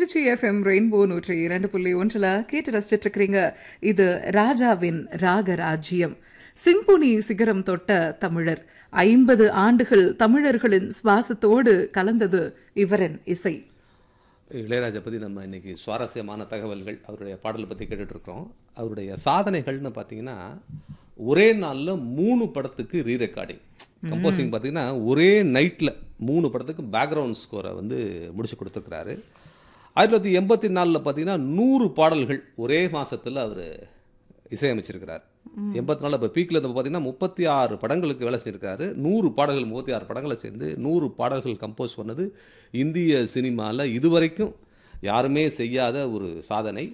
Trichy FM rainbow நூற்றி இரண்டு புள்ளி ஒன்றில் கேட்டு ரசிச்சிட்டு இருக்கிறீங்க இது ராஜாவின் ராகராஜ்யம் சிம்பொனி சிகரம் தொட்ட தமிழர் ஐம்பது ஆண்டுகள் தமிழர்களின் சுவாசத்தோடு கலந்தது இவரின் இசை இளையராஜா பற்றி நம்ம இன்னைக்கு சுவாரஸ்யமான தகவல்கள் அவருடைய பாடலை பற்றி கேட்டுட்ருக்கோம் அவருடைய சாதனைகள்னு பார்த்தீங்கன்னா ஒரே நாளில் மூணு படத்துக்கு ரீ ரெக்கார்டிங் கம்போசிங் பார்த்தீங்கன்னா ஒரே நைட்டில் மூணு படத்துக்கு பேக்ரவுண்ட் ஸ்கோரை வந்து முடிச்சு கொடுத்துருக்கிறாரு ஆயிரத்தி தொள்ளாயிரத்தி எண்பத்தி நாலில் பார்த்தீங்கன்னா நூறு பாடல்கள் ஒரே மாதத்தில் அவர் இசையமைச்சிருக்கிறார் எண்பத்தி நாலில் இப்போ பீக்கில் இருந்து பார்த்தீங்கன்னா முப்பத்தி ஆறு படங்களுக்கு வேலை செஞ்சிருக்காரு நூறு பாடல்கள் முப்பத்தி ஆறு படங்களை சேர்ந்து நூறு பாடல்கள் கம்போஸ் பண்ணது இந்திய சினிமாவில் இதுவரைக்கும் யாருமே செய்யாத ஒரு சாதனை